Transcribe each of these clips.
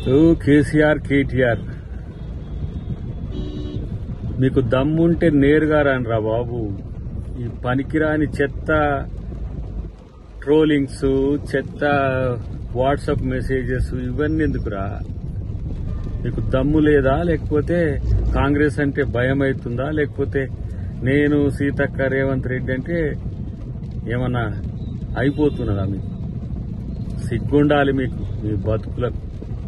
ఓ కేసీఆర్ కేటీఆర్ మీకు దమ్ముంటే నేరుగా రా బాబు ఈ పనికిరాని చెత్త ట్రోలింగ్స్ చెత్త వాట్సాప్ మెసేజెస్ ఇవన్నీ ఎందుకురా మీకు దమ్ము లేదా లేకపోతే కాంగ్రెస్ అంటే భయం అవుతుందా లేకపోతే నేను సీతక్క రేవంత్ రెడ్డి అంటే ఏమన్నా అయిపోతున్నదా మీకు సిగ్గుండాలి మీకు మీ బతుకులకు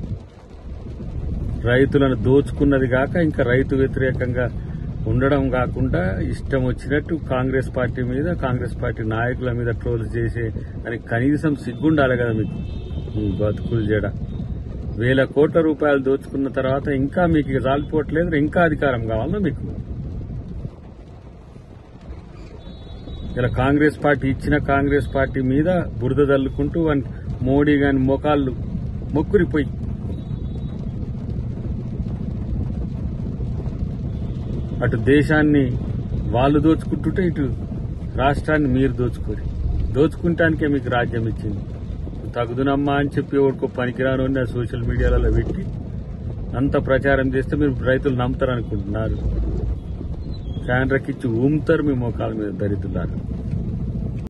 రైతులను దోచుకున్నది కాక ఇంకా రైతు వ్యతిరేకంగా ఉండడం కాకుండా ఇష్టం వచ్చినట్టు కాంగ్రెస్ పార్టీ మీద కాంగ్రెస్ పార్టీ నాయకుల మీద ట్రోల్ చేసే అని కనీసం సిగ్గుండాలి కదా మీకు మీ బతుకులు జడ వేల కోట్ల రూపాయలు దోచుకున్న తర్వాత ఇంకా మీకు ఇక రాలిపోవట్లేదు ఇంకా అధికారం కావాలా మీకు ఇలా కాంగ్రెస్ పార్టీ ఇచ్చిన కాంగ్రెస్ పార్టీ మీద బురద తల్లుకుంటూ వన్ మోడీ గాని మోకాళ్ళు మొక్కురిపోయి అటు దేశాన్ని వాళ్ళు దోచుకుంటుంటే ఇటు రాష్ట్రాన్ని మీరు దోచుకోరు దోచుకుంటానికే మీకు రాజ్యం ఇచ్చింది తగుదునమ్మా అని చెప్పి ఎవరికో పనికిరాను అని సోషల్ మీడియాలలో పెట్టి అంత ప్రచారం చేస్తే మీరు రైతులు నమ్ముతారు అనుకుంటున్నారు ఫ్యాన్ రక్కిచ్చి ఊముతారు మీ మోకాల మీద దరిద్రులారు